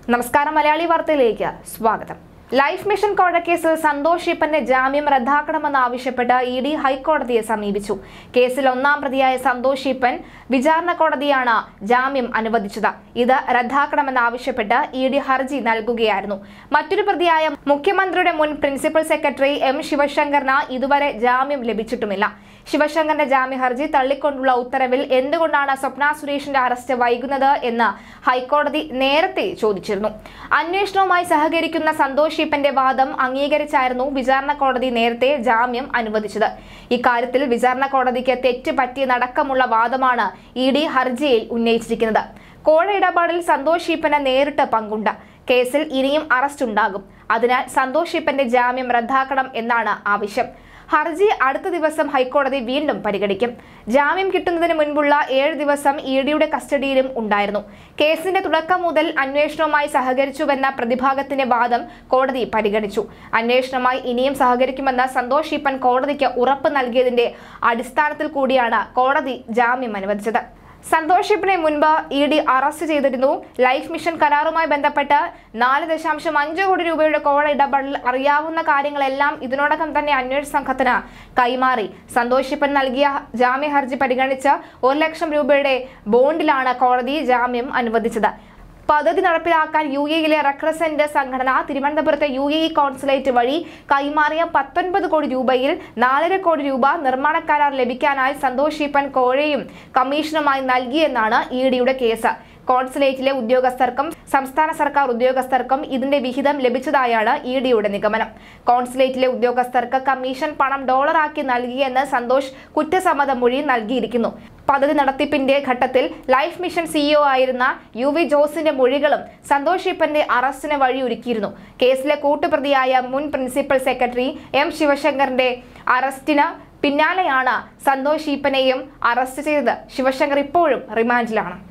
നമസ്കാരം മലയാളി വാർത്തയിലേക്ക് സ്വാഗതം ലൈഫ് മിഷൻ കോഴക്കേസിൽ സന്തോഷ് ഈപ്പന്റെ ജാമ്യം റദ്ദാക്കണമെന്ന് ആവശ്യപ്പെട്ട് ഇ ഡി ഹൈക്കോടതിയെ സമീപിച്ചു കേസിൽ ഒന്നാം പ്രതിയായ സന്തോഷ് ഈപ്പൻ വിചാരണ കോടതിയാണ് ജാമ്യം അനുവദിച്ചത് ഇത് റദ്ദാക്കണമെന്ന് ആവശ്യപ്പെട്ട് ഇ ഡി ഹർജി നൽകുകയായിരുന്നു മറ്റൊരു പ്രതിയായ മുഖ്യമന്ത്രിയുടെ മുൻ പ്രിൻസിപ്പൽ സെക്രട്ടറി എം ശിവശങ്കറിന് ഇതുവരെ ജാമ്യം ലഭിച്ചിട്ടുമില്ല ശിവശങ്കറിന്റെ ജാമ്യ ഹർജി തള്ളിക്കൊണ്ടുള്ള ഉത്തരവിൽ എന്തുകൊണ്ടാണ് സ്വപ്ന സുരേഷിന്റെ അറസ്റ്റ് വൈകുന്നത് എന്ന് ഹൈക്കോടതി നേരത്തെ ചോദിച്ചിരുന്നു അന്വേഷണവുമായി സഹകരിക്കുന്ന സന്തോഷ് ഈപ്പന്റെ വാദം അംഗീകരിച്ചായിരുന്നു വിചാരണ കോടതി നേരത്തെ ജാമ്യം അനുവദിച്ചത് ഇക്കാര്യത്തിൽ വിചാരണ കോടതിക്ക് തെറ്റ് പറ്റിയതടക്കമുള്ള വാദമാണ് ഇ ഡി ഹർജിയിൽ ഉന്നയിച്ചിരിക്കുന്നത് കോഴ ഇടപാടിൽ സന്തോഷ് ഈപ്പന് നേരിട്ട് പങ്കുണ്ട് കേസിൽ ഇനിയും അറസ്റ്റ് ഉണ്ടാകും അതിനാൽ സന്തോഷ് ഈപ്പന്റെ ജാമ്യം റദ്ദാക്കണം എന്നാണ് ആവശ്യം ഹർജി അടുത്ത ദിവസം ഹൈക്കോടതി വീണ്ടും പരിഗണിക്കും ജാമ്യം കിട്ടുന്നതിന് മുൻപുള്ള ഏഴ് ദിവസം ഇ ഡിയുടെ കസ്റ്റഡിയിലും ഉണ്ടായിരുന്നു കേസിന്റെ തുടക്കം മുതൽ അന്വേഷണവുമായി സഹകരിച്ചുവെന്ന പ്രതിഭാഗത്തിന്റെ വാദം കോടതി പരിഗണിച്ചു അന്വേഷണവുമായി ഇനിയും സഹകരിക്കുമെന്ന് സന്തോഷ് ഈപ്പൻ കോടതിക്ക് ഉറപ്പ് നൽകിയതിന്റെ അടിസ്ഥാനത്തിൽ കൂടിയാണ് കോടതി ജാമ്യം അനുവദിച്ചത് സന്തോഷ് ഈപ്പനെ മുൻപ് ഇ ഡി അറസ്റ്റ് ചെയ്തിരുന്നു ലൈഫ് മിഷൻ കരാറുമായി ബന്ധപ്പെട്ട് നാല് ദശാംശം അഞ്ച് കോടി രൂപയുടെ കോഴ ഇടപെടൽ അറിയാവുന്ന കാര്യങ്ങളെല്ലാം ഇതിനോടകം തന്നെ അന്വേഷണ സംഘത്തിന് കൈമാറി സന്തോഷ് ഈപ്പൻ നൽകിയ ജാമ്യ ഹർജി പരിഗണിച്ച് ഒരു ലക്ഷം രൂപയുടെ ബോണ്ടിലാണ് കോടതി ജാമ്യം അനുവദിച്ചത് പദ്ധതി നടപ്പിലാക്കാൻ യു എയിലെ റെക്രസെന്റ് സംഘടന തിരുവനന്തപുരത്തെ യു എ ഇ കോൺസുലേറ്റ് വഴി കൈമാറിയ പത്തൊൻപത് കോടി രൂപയിൽ നാലര കോടി രൂപ നിർമ്മാണ കരാർ ലഭിക്കാനായി സന്തോഷ് ഈപ്പൻ കോഴയും കമ്മീഷനുമായി നൽകിയെന്നാണ് ഇ ഡിയുടെ കേസ് കോൺസുലേറ്റിലെ ഉദ്യോഗസ്ഥർക്കും സംസ്ഥാന സർക്കാർ ഉദ്യോഗസ്ഥർക്കും ഇതിന്റെ വിഹിതം ലഭിച്ചതായാണ് ഇ ഡിയുടെ നിഗമനം കോൺസുലേറ്റിലെ ഉദ്യോഗസ്ഥർക്ക് കമ്മീഷൻ പണം ഡോളറാക്കി നൽകിയെന്ന് സന്തോഷ് കുറ്റസമ്മത മൊഴി നൽകിയിരിക്കുന്നു പദ്ധതി നടത്തിപ്പിന്റെ ഘട്ടത്തിൽ ലൈഫ് മിഷൻ സിഇഒ ആയിരുന്ന യു വി ജോസിന്റെ മൊഴികളും സന്തോഷ് ഈപ്പന്റെ അറസ്റ്റിന് വഴിയൊരുക്കിയിരുന്നു കേസിലെ കൂട്ടുപ്രതിയായ മുൻ പ്രിൻസിപ്പൽ സെക്രട്ടറി എം ശിവശങ്കറിന്റെ അറസ്റ്റിന് പിന്നാലെയാണ് സന്തോഷ് ഈപ്പനെയും അറസ്റ്റ് ചെയ്തത് ശിവശങ്കർ ഇപ്പോഴും റിമാൻഡിലാണ്